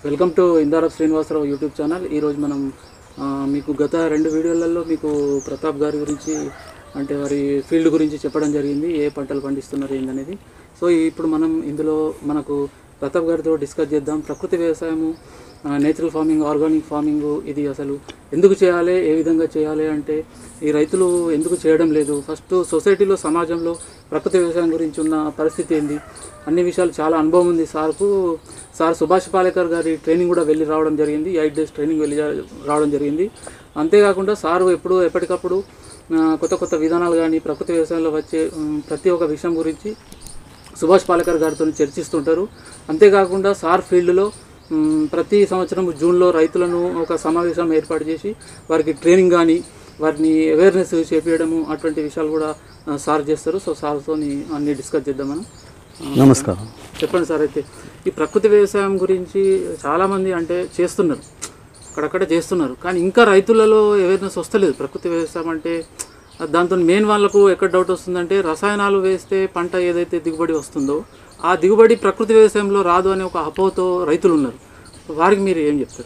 Welcome to ఇందారప్ Srinivasarao YouTube channel ఈరోజు మనం ఆ, మీకు గత రెండు వీడియోలలో మీకు ప్రతాప్ గారి గురించి అంటే వారి ఫీల్డ్ గురించి చెప్పడం జరిగింది ఏ పంటలు పండిస్తున్నారు ఏందనేది సో ఇప్పుడు మనం ఇందులో మనకు ప్రతాప్ గారితో డిస్కస్ చేద్దాం ప్రకృతి వ్యవసాయము నేచురల్ ఫార్మింగ్ ఆర్గానిక్ ఫార్మింగ్ ఇది అసలు ఎందుకు చేయాలి ఏ విధంగా చేయాలి అంటే ఈ రైతులు ఎందుకు చేయడం లేదు ఫస్ట్ సొసైటీలో సమాజంలో ప్రకృతి వ్యవసాయం గురించి ఉన్న పరిస్థితి ఏంది అన్ని విషయాలు చాలా అనుభవం ఉంది సార్కు సార్ సుభాష్ పాలేకర్ గారి ట్రైనింగ్ కూడా వెళ్ళి రావడం జరిగింది ఎయిట్ డేస్ ట్రైనింగ్ వెళ్ళి జా- రావడం జరిగింది అంతేకాకుండా సారు ఎప్పుడు ఎప్పటికప్పుడు ఆ, కొత్త కొత్త విధానాలు కానీ ప్రకృతి వ్యవసాయంలో వచ్చే ఉమ్, ప్రతి ఒక్క విషయం గురించి సుభాష్ పాలేకర్ గారితో చర్చిస్తుంటారు అంతేకాకుండా సార్ ఫీల్డ్లో మ్, ప్రతి సంవత్సరం జూన్లో రైతులను ఒక సమావేశం ఏర్పాటు చేసి వారికి ట్రైనింగ్ కానీ వారిని అవేర్నెస్ చేపించడము అటువంటి విషయాలు కూడా ఆ, సార్ చేస్తారు సో సార్తో అన్ని డిస్కస్ చేద్దాం మనం ఆ, నమస్కారం చెప్పండి సార్ అయితే ఈ ప్రకృతి వ్యవసాయం గురించి చాలామంది అంటే చేస్తున్నారు అక్కడక్కడ చేస్తున్నారు కానీ ఇంకా రైతులలో అవేర్నెస్ వస్తలేదు ప్రకృతి వ్యవసాయం అంటే దాంతో మెయిన్ వాళ్ళకు ఎక్కడ డౌట్ వస్తుందంటే రసాయనాలు వేస్తే పంట ఏదైతే దిగుబడి వస్తుందో ఆ దిగుబడి ప్రకృతి వ్యవసాయంలో రాదు అనే ఒక అపోహతో రైతులు ఉన్నారు వారికి మీరు ఏం చెప్తారు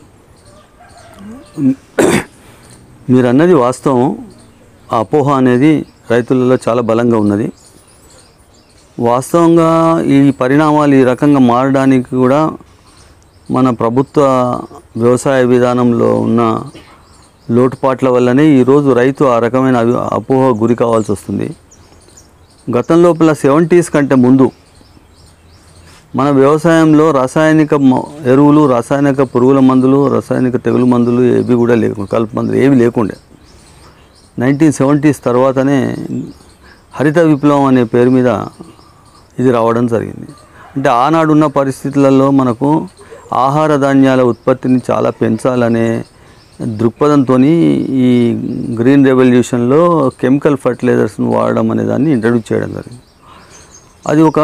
మీరు అన్నది వాస్తవం ఆ అపోహ అనేది రైతులలో చాలా బలంగా ఉన్నది వాస్తవంగా ఈ పరిణామాలు ఈ రకంగా మారడానికి కూడా మన ప్రభుత్వ వ్యవసాయ విధానంలో ఉన్న లోటుపాట్ల వల్లనే ఈరోజు రైతు ఆ రకమైన అవి అపోహ గురి కావాల్సి వస్తుంది గతం లోపల సెవెంటీస్ కంటే ముందు మన వ్యవసాయంలో రాసాయనిక మ- ఎరువులు రాసాయనిక పురుగుల మందులు రాసాయనిక తెగులు మందులు ఏవి కూడా లేకుండా కలుపు మందులు ఏవి లేకుండే నైన్టీన్ సెవెంటీస్ తర్వాతనే హరిత విప్లవం అనే పేరు మీద ఇది రావడం జరిగింది అంటే ఆనాడున్న పరిస్థితులలో మనకు ఆహార ధాన్యాల ఉత్పత్తిని చాలా పెంచాలనే దృక్పథంతో ఈ గ్రీన్ రెవల్యూషన్లో కెమికల్ ఫర్టిలైజర్స్ను వాడడం అనే దాన్ని ఇంట్రడ్యూస్ చేయడం జరిగింది అది ఒక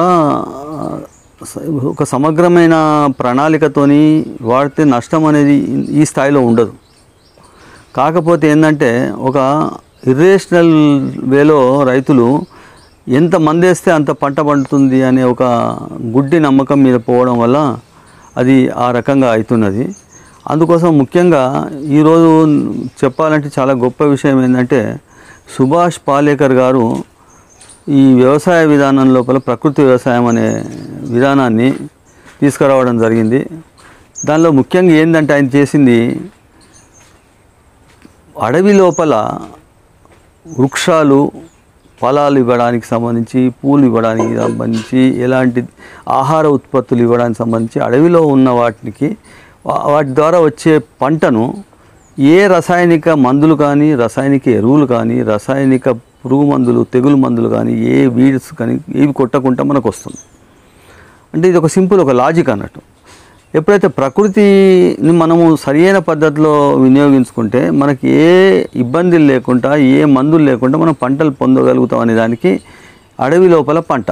ఒక సమగ్రమైన ప్రణాళికతోని వాడితే నష్టం అనేది ఈ స్థాయిలో ఉండదు కాకపోతే ఏంటంటే ఒక ఇర్రేషనల్ వేలో రైతులు ఎంత మందేస్తే అంత పంట పండుతుంది అనే ఒక గుడ్డి నమ్మకం మీద పోవడం వల్ల అది ఆ రకంగా అవుతున్నది అందుకోసం ముఖ్యంగా ఈరోజు చెప్పాలంటే చాలా గొప్ప విషయం ఏంటంటే సుభాష్ పాలేకర్ గారు ఈ వ్యవసాయ విధానం లోపల ప్రకృతి వ్యవసాయం అనే విధానాన్ని తీసుకురావడం జరిగింది దానిలో ముఖ్యంగా ఏంటంటే ఆయన చేసింది అడవి లోపల వృక్షాలు ఫలాలు ఇవ్వడానికి సంబంధించి పూలు ఇవ్వడానికి సంబంధించి ఎలాంటి ఆహార ఉత్పత్తులు ఇవ్వడానికి సంబంధించి అడవిలో ఉన్న వాటికి వా- వాటి ద్వారా వచ్చే పంటను ఏ రసాయనిక మందులు కానీ రసాయనిక ఎరువులు కానీ రసాయనిక పురుగు మందులు తెగులు మందులు కానీ ఏ వీడ్స్ కానీ ఏవి కొట్టకుండా మనకు వస్తుంది అంటే ఇది ఒక సింపుల్ ఒక లాజిక్ అన్నట్టు ఎప్పుడైతే ప్రకృతిని మనము సరియైన పద్ధతిలో వినియోగించుకుంటే మనకి ఏ ఇబ్బందులు లేకుండా ఏ మందులు లేకుండా మనం పంటలు పొందగలుగుతాం అనే దానికి అడవి లోపల పంట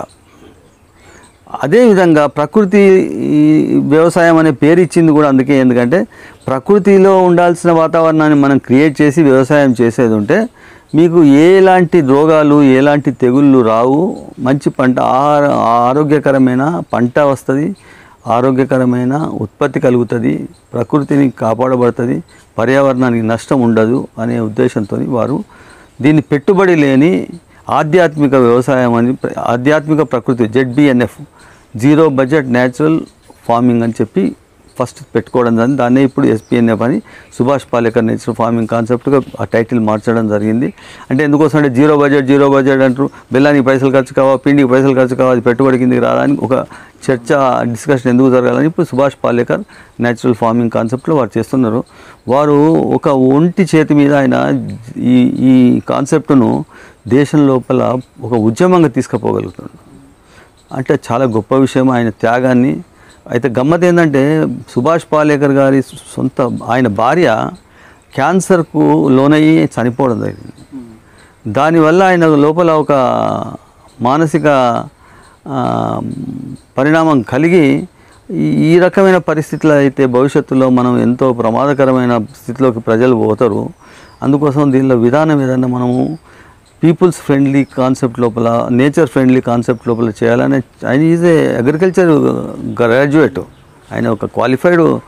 అదేవిధంగా ప్రకృతి ఈ వ్యవసాయం అనే పేరు ఇచ్చింది కూడా అందుకే ఎందుకంటే ప్రకృతిలో ఉండాల్సిన వాతావరణాన్ని మనం క్రియేట్ చేసి వ్యవసాయం చేసేది ఉంటే మీకు ఎలాంటి రోగాలు ఎలాంటి తెగుళ్ళు రావు మంచి పంట ఆహార ఆరోగ్యకరమైన పంట వస్తుంది ఆరోగ్యకరమైన ఉత్పత్తి కలుగుతుంది ప్రకృతిని కాపాడబడుతుంది పర్యావరణానికి నష్టం ఉండదు అనే ఉద్దేశంతో వారు దీన్ని పెట్టుబడి లేని ఆధ్యాత్మిక వ్యవసాయం అని ప్ర- ఆధ్యాత్మిక ప్రకృతి ZBNF zero budget natural farming అని చెప్పి ఫస్ట్ పెట్టుకోవడం జరిగింది దాన్నే ఇప్పుడు ఎస్పీఎన్ఎఫ్ అని సుభాష్ పాలేకర్ నేచురల్ ఫార్మింగ్ కాన్సెప్ట్గా ఆ టైటిల్ మార్చడం జరిగింది అంటే ఎందుకోసం అంటే జీరో బడ్జెట్ జీరో బడ్జెట్ అంటారు బెల్లానికి పైసలు ఖర్చు కావా పిండికి పైసలు ఖర్చు కావా అది పెట్టుబడి కిందకి రాదని ఒక చర్చ డిస్కషన్ ఎందుకు జరగాలని ఇప్పుడు సుభాష్ పాలేకర్ నేచురల్ ఫార్మింగ్ కాన్సెప్ట్లో వారు చేస్తున్నారు వారు ఒక ఒంటి చేతి మీద ఆయన ఈ ఈ కాన్సెప్ట్ను దేశం లోపల ఒక ఉద్యమంగా తీసుకుపోగలుగుతున్నాడు అంటే చాలా గొప్ప విషయం ఆయన త్యాగాన్ని అయితే గమ్మత్ ఏంటంటే సుభాష్ పాలేకర్ గారి సొంత ఆయన భార్య క్యాన్సర్కు లోనయ్యి చనిపోవడం జరిగింది దానివల్ల ఆయన లోపల ఒక మానసిక ఆ, పరిణామం కలిగి ఈ- ఈ రకమైన పరిస్థితులు అయితే భవిష్యత్తులో మనం ఎంతో ప్రమాదకరమైన స్థితిలోకి ప్రజలు పోతారు అందుకోసం దీనిలో విధానం ఏదన్నా మనము పీపుల్స్ ఫ్రెండ్లీ కాన్సెప్ట్ లోపల నేచర్ ఫ్రెండ్లీ కాన్సెప్ట్ లోపల చేయాలని ఆయన ఈజ్ ఏ అగ్రికల్చర్ గ్రాడ్యుయేట్ ఆయన ఒక క్వాలిఫైడ్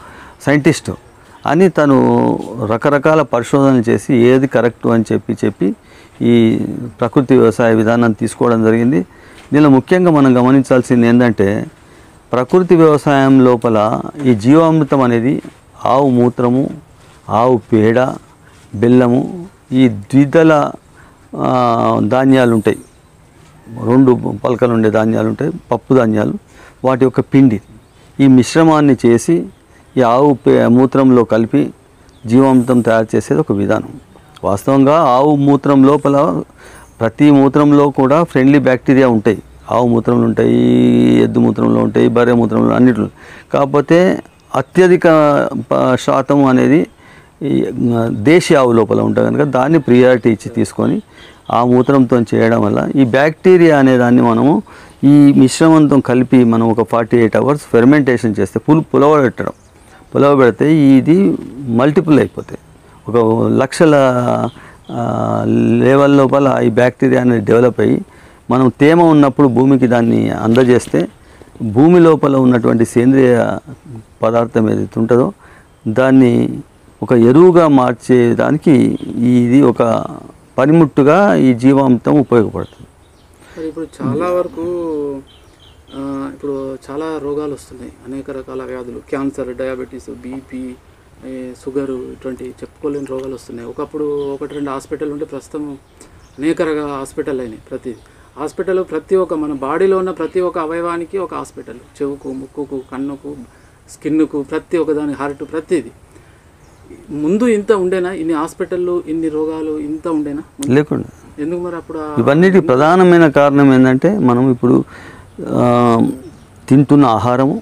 సైంటిస్టు అని తను రకరకాల పరిశోధనలు చేసి ఏది కరెక్టు అని చెప్పి చెప్పి ఈ ప్రకృతి వ్యవసాయ విధానాన్ని తీసుకోవడం జరిగింది దీనిలో ముఖ్యంగా మనం గమనించాల్సింది ఏంటంటే ప్రకృతి వ్యవసాయం లోపల ఈ జీవామృతం అనేది ఆవు మూత్రము ఆవు పేడ బెల్లము ఈ ద్విదళ ఆ, ధాన్యాలు ఉంటాయి రెండు పలకలు ఉండే ధాన్యాలు ఉంటాయి పప్పు ధాన్యాలు వాటి యొక్క పిండి ఈ మిశ్రమాన్ని చేసి ఈ ఆవు పే- మూత్రంలో కలిపి జీవామృతం తయారు చేసేది ఒక విధానం వాస్తవంగా ఆవు మూత్రం లోపల ప్రతి మూత్రంలో కూడా ఫ్రెండ్లీ బ్యాక్టీరియా ఉంటాయి ఆవు మూత్రంలో ఉంటాయి ఎద్దు మూత్రంలో ఉంటాయి బర్రె మూత్రంలో అన్నిట్లో కాకపోతే అత్యధిక ప- శాతం అనేది ఈ ఆ, దేశీ ఆవు లోపల ఉంటుంది కనుక దాన్ని ప్రియారిటీ ఇచ్చి తీసుకొని ఆ మూత్రంతో చేయడం వల్ల ఈ బ్యాక్టీరియా అనే దాన్ని మనము ఈ మిశ్రమంతో కలిపి మనం ఒక ఫార్టీ ఎయిట్ అవర్స్ ఫెర్మెంటేషన్ చేస్తే పుల్ పులవబెట్టడం పులవబెడితే ఇది మల్టిపుల్ అయిపోతాయి ఒక లక్షల లెవెల్ లోపల ఈ బ్యాక్టీరియా అనేది డెవలప్ అయ్యి మనం తేమ ఉన్నప్పుడు భూమికి దాన్ని అందజేస్తే భూమి లోపల ఉన్నటువంటి సేంద్రియ పదార్థం ఏదైతే ఉంటుందో దాన్ని ఒక ఎరువుగా మార్చేదానికి ఇది ఒక పనిముట్టుగా ఈ జీవామృతం ఉపయోగపడుతుంది మరి ఇప్పుడు చాలా వరకు ఆ, ఇప్పుడు చాలా రోగాలు వస్తున్నాయి అనేక రకాల వ్యాధులు క్యాన్సర్ డయాబెటీస్ బీపీ షుగరు ఇటువంటి చెప్పుకోలేని రోగాలు వస్తున్నాయి ఒకప్పుడు ఒకటి రెండు హాస్పిటల్ ఉంటే ప్రస్తుతం అనేక రకాల హాస్పిటల్ అయినాయి ప్రతి హాస్పిటల్ ప్రతి ఒక్క మన బాడీలో ఉన్న ప్రతి ఒక్క అవయవానికి ఒక హాస్పిటల్ చెవుకు ముక్కుకు కన్నుకు స్కిన్కు ప్రతి ఒక్క దాని హార్ట్ ప్రతిది ముందు ఇంత ఉండేనా ఇన్ని హాస్పిటళ్ళు ఇన్ని రోగాలు ఇంత ఉండేనా లేకుండా ఎందుకు మరి అప్పుడు ఆ- ఇవన్నిటి ప్రధానమైన కారణం ఏంటంటే మనం ఇప్పుడు ఆ, తింటున్న ఆహారము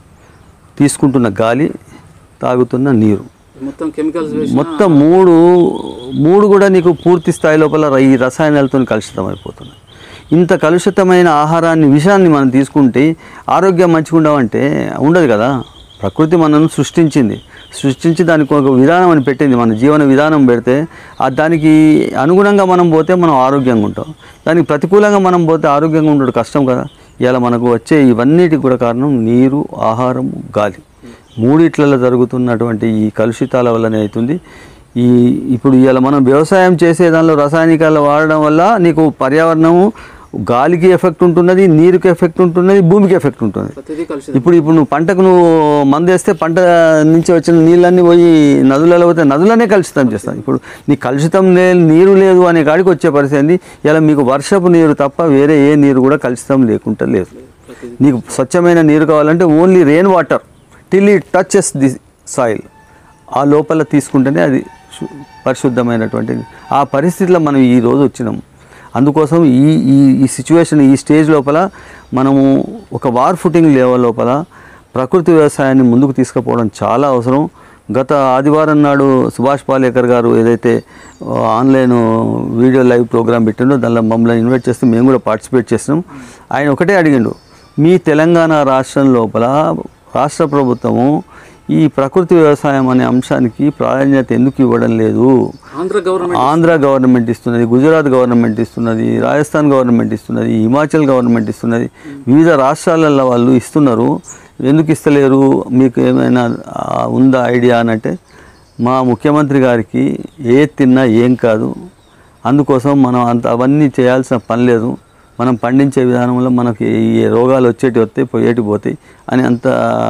తీసుకుంటున్న గాలి తాగుతున్న నీరు మొత్తం కెమికల్స్ వేసి మొత్తం మూడు మూడు కూడా నీకు పూర్తి స్థాయి లోపల ర- ఈ రసాయనాలతో కలుషితం అయిపోతున్నాయి ఇంత కలుషితమైన ఆహారాన్ని విషాన్ని మనం తీసుకుంటే ఆరోగ్యం మంచిగా ఉండవంటే ఉండదు కదా ప్రకృతి మనను సృష్టించింది సృష్టించి దానికి ఒక విధానం అని పెట్టింది మన జీవన విధానం పెడితే ఆ దానికి అనుగుణంగా మనం పోతే మనం ఆరోగ్యంగా ఉంటాం దానికి ప్రతికూలంగా మనం పోతే ఆరోగ్యంగా ఉండడం కష్టం కదా ఇలా మనకు వచ్చే ఇవన్నిటికి కూడా కారణం నీరు ఆహారం గాలి మూడిట్లలో జరుగుతున్నటువంటి ఈ కలుషితాల వల్లనే అవుతుంది ఈ ఇప్పుడు ఇవాళ మనం వ్యవసాయం చేసే దానిలో రసాయనికాలు వాడడం వల్ల నీకు పర్యావరణము గాలికి ఎఫెక్ట్ ఉంటున్నది నీరుకి ఎఫెక్ట్ ఉంటున్నది భూమికి ఎఫెక్ట్ ఉంటుంది ప్రతిదీ కలిసి ఇప్పుడు ఇప్పుడు నువ్వు పంటకు నువ్వు మందేస్తే పంట నుంచి వచ్చిన నీళ్ళన్నీ పోయి నదులలో పోతే నదులనే కలుషితం చేస్తాం ఇప్పుడు నీ కలుషితం లేదు నీరు లేదు అనే కాడికి వచ్చే పరిస్థితి ఏంది ఇలా మీకు వర్షపు నీరు తప్ప వేరే ఏ నీరు కూడా కలుషితం లేకుండా లేదు ప్రతిదీ నీకు స్వచ్ఛమైన నీరు కావాలంటే only rain water till it touches the soil ఆ లోపల తీసుకుంటేనే అది శు- పరిశుద్ధమైనటువంటిది ఆ పరిస్థితిలో మనం ఈ రోజు వచ్చినాం అందుకోసం ఈ ఈ ఈ సిచ్యువేషన్ ఈ స్టేజ్ లోపల మనము ఒక వార్ ఫుటింగ్ లెవెల్ లోపల ప్రకృతి వ్యవసాయాన్ని ముందుకు తీసుకుపోవడం చాలా అవసరం గత ఆదివారం నాడు సుభాష్ పాలేకర్ గారు ఏదైతే ఆ, ఆన్లైన్ వీడియో లైవ్ ప్రోగ్రామ్ పెట్టిండో దానిలో మమ్మల్ని ఇన్వైట్ చేస్తే మేము కూడా పార్టిసిపేట్ చేస్తున్నాం ఆయన ఒకటే అడిగిండు మీ తెలంగాణ రాష్ట్రం లోపల రాష్ట్ర ప్రభుత్వము ఈ ప్రకృతి వ్యవసాయం అనే అంశానికి ప్రాధాన్యత ఎందుకు ఇవ్వడం లేదు ఆంధ్ర గవర్నమెంట్ ఆంధ్ర గవర్నమెంట్ ఇస్తున్నది గుజరాత్ గవర్నమెంట్ ఇస్తున్నది రాజస్థాన్ గవర్నమెంట్ ఇస్తున్నది హిమాచల్ గవర్నమెంట్ ఇస్తున్నది వివిధ రాష్ట్రాలలో వాళ్ళు ఇస్తున్నారు ఎందుకు ఇస్తలేరు మీకు ఏమైనా ఆ, ఉందా ఐడియా అని అంటే మా ముఖ్యమంత్రి గారికి ఏ తిన్నా ఏం కాదు అందుకోసం మనం అంత అవన్నీ చేయాల్సిన పని లేదు మనం పండించే విధానంలో మనకి ఈ రోగాలు వచ్చేటి వస్తాయి పోయేటి పోతాయి అని అంత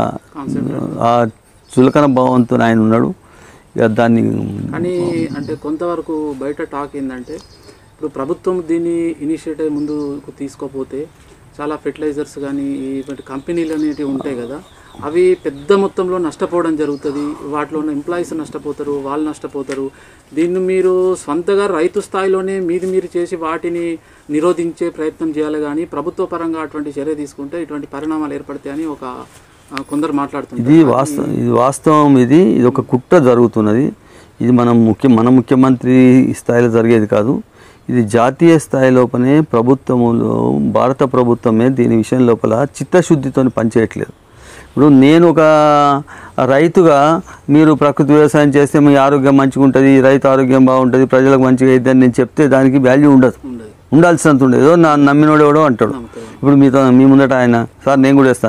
ఆ చులకన భావంతో ఆయన ఉన్నాడు ఇక దాన్ని కానీ అంటే కొంతవరకు బయట టాక్ ఏంటంటే ఇప్పుడు ప్రభుత్వం దీన్ని ఇనిషియేటివ్ ముందుకు తీసుకోపోతే చాలా ఫెర్టిలైజర్స్ కానీ ఇటువంటి కంపెనీలు అనేటివి ఉంటాయి కదా అవి పెద్ద మొత్తంలో నష్టపోవడం జరుగుతుంది వాటిలో ఉన్న ఎంప్లాయీస్ నష్టపోతారు వాళ్ళు నష్టపోతారు దీన్ని మీరు స్వంతగా రైతు స్థాయిలోనే మీది మీరు చేసి వాటిని నిరోధించే ప్రయత్నం చేయాలి కానీ ప్రభుత్వ పరంగా అటువంటి చర్య తీసుకుంటే ఇటువంటి పరిణామాలు ఏర్పడతాయని ఒక ఆ, కొందరు మాట్లాడుతున్నారు ఇది వాస్తవం ఇది వాస్తవం ఇది ఇది ఒక కుట్ర జరుగుతున్నది ఇది మనం ముఖ్య మన ముఖ్యమంత్రి స్థాయిలో జరిగేది కాదు ఇది జాతీయ స్థాయి లోపలనే ప్రభుత్వములో భారత ప్రభుత్వమే దీని విషయం లోపల చిత్తశుద్ధితో పనిచేయట్లేదు ఇప్పుడు నేను ఒక రైతుగా మీరు ప్రకృతి వ్యవసాయం చేస్తే మీ ఆరోగ్యం మంచిగా ఉంటుంది రైతు ఆరోగ్యం బాగుంటుంది ప్రజలకు మంచిగా అయితే అని నేను చెప్తే దానికి వాల్యూ ఉండదు ఉండదు ఉండాల్సినంత ఉండదు ఏదో నా నమ్మినోడు ఎవడో అంటాడు నమ్ముతాడు. ఇప్పుడు మీతో మీ ముందట ఆయన సార్ నేను కూడా వేస్తాను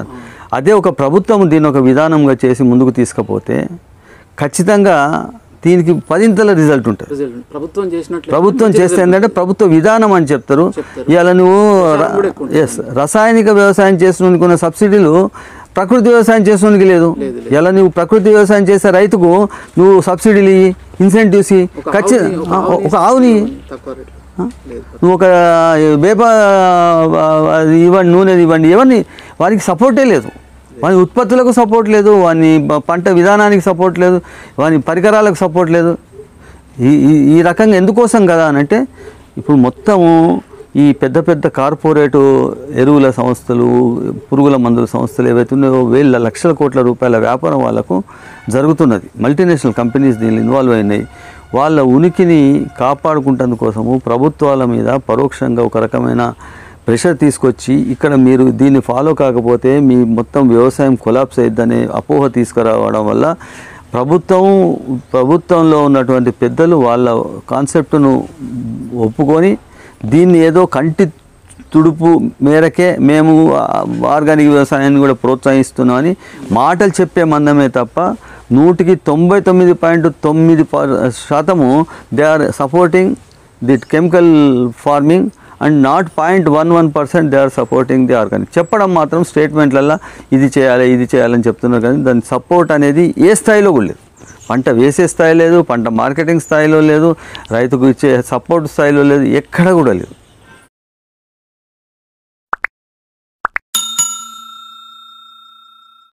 అదే ఒక ప్రభుత్వం దీని ఒక విధానంగా చేసి ముందుకు తీసుకపోతే ఖచ్చితంగా దీనికి పదింతల రిజల్ట్ ఉంటుంది రిజల్ట్ ప్రభుత్వం చేసినట్లు ప్రభుత్వం చేస్తే ఏంటంటే ప్రభుత్వ విధానం అని చెప్తారు చెప్తారు. ఇవాళ నువ్వు ప్రచారం కూడా ఎక్కువ ఉంటుంది. ఎస్ రసాయనిక వ్యవసాయం చేసినందుకు ఉన్న సబ్సిడీలు ప్రకృతి వ్యవసాయం చేసినందుకు లేదు లేదు, ఇలా నువ్వు ప్రకృతి వ్యవసాయం చేసే రైతుకు నువ్వు సబ్సిడీలు ఇయ్యి ఇన్సెంటివ్స్ ఇయ్యి ఒక ఖచ్చితంగా ఆవుని- ఒక ఆవుని తక్కువ రేట్లో లేదు నువ్వు ఒక వేప అది ఇవ్వండి నూనె ఇవ్వండి ఎవరిని వారికి సపోర్టే లేదు వాని ఉత్పత్తులకు సపోర్ట్ లేదు వాని బ- పంట విధానానికి సపోర్ట్ లేదు వాని పరికరాలకు సపోర్ట్ లేదు ఈ ఈ- ఈ రకంగా ఎందుకోసం కదా అని అంటే ఇప్పుడు మొత్తము ఈ పెద్ద పెద్ద కార్పొరేటు ఎరువుల సంస్థలు పురుగుల మందుల సంస్థలు ఏవైతే ఉన్నాయో వేల లక్షల కోట్ల రూపాయల వ్యాపారం వాళ్ళకు జరుగుతున్నది మల్టీనేషనల్ కంపెనీస్ దీనిలో ఇన్వాల్వ్ అయినాయి వాళ్ళ ఉనికిని కాపాడుకుంటందుకోసము ప్రభుత్వాల మీద పరోక్షంగా ఒక రకమైన ప్రెషర్ తీసుకొచ్చి ఇక్కడ మీరు దీన్ని ఫాలో కాకపోతే మీ మొత్తం వ్యవసాయం కొలాప్స్ అయిద్దనే అపోహ తీసుకురావడం వల్ల ప్రభుత్వం ప్రభుత్వంలో ఉన్నటువంటి పెద్దలు వాళ్ళ కాన్సెప్ట్ను ఒప్పుకొని దీన్ని ఏదో కంటి తుడుపు మేరకే మేము ఆర్గానిక్ వ్యవసాయాన్ని కూడా ప్రోత్సహిస్తున్నామని మాటలు చెప్పే మందమే తప్ప నూటికి తొంభై తొమ్మిది పాయింట్ తొమ్మిది పర్- శాతము they are supporting the chemical farming and not point one one percent they are supporting the organic చెప్పడం మాత్రం స్టేట్మెంట్లల్లో ఇది చేయాలి ఇది చేయాలని చెప్తున్నారు కానీ దాని సపోర్ట్ అనేది ఏ స్థాయిలో కూడా లేదు పంట వేసే స్థాయి లేదు పంట మార్కెటింగ్ స్థాయిలో లేదు రైతుకు ఇచ్చే సపోర్ట్ స్థాయిలో లేదు ఎక్కడ కూడా లేదు